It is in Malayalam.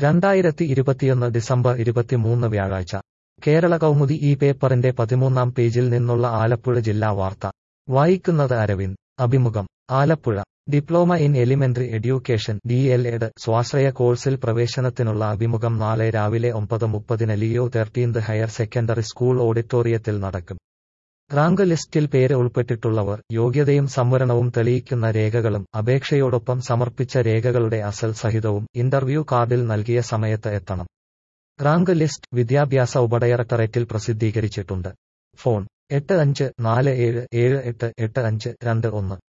രണ്ടായിരത്തി ഇരുപത്തിയൊന്ന് ഡിസംബർ ഇരുപത്തിമൂന്ന് വ്യാഴാഴ്ച കേരള കൗമുദി ഈ പേപ്പറിന്റെ പതിമൂന്നാം പേജിൽ നിന്നുള്ള ആലപ്പുഴ ജില്ലാ വാർത്ത വായിക്കുന്നത് അരവിന്ദ് അഭിമുഖം Alappuzha diploma in elementary education D L Ed സ്വാശ്രയ കോഴ്സിൽ പ്രവേശനത്തിനുള്ള അഭിമുഖം നാളെ രാവിലെ ഒമ്പത് മുപ്പതിന് Leo thirteenth higher secondary school ഓഡിറ്റോറിയത്തിൽ നടക്കും റാങ്ക് ലിസ്റ്റിൽ പേര് ഉൾപ്പെട്ടിട്ടുള്ളവർ യോഗ്യതയും സംവരണവും തെളിയിക്കുന്ന രേഖകളും അപേക്ഷയോടൊപ്പം സമർപ്പിച്ച രേഖകളുടെ അസൽ സഹിതവും ഇന്റർവ്യൂ കാർഡിൽ നൽകിയ സമയത്ത് എത്തണം റാങ്ക് ലിസ്റ്റ് വിദ്യാഭ്യാസ ഉപഡയറക്ടറേറ്റിൽ പ്രസിദ്ധീകരിച്ചിട്ടുണ്ട് ഫോൺ എട്ട് അഞ്ച് നാല് ഏഴ് ഏഴ് എട്ട് എട്ട് അഞ്ച് രണ്ട് ഒന്ന്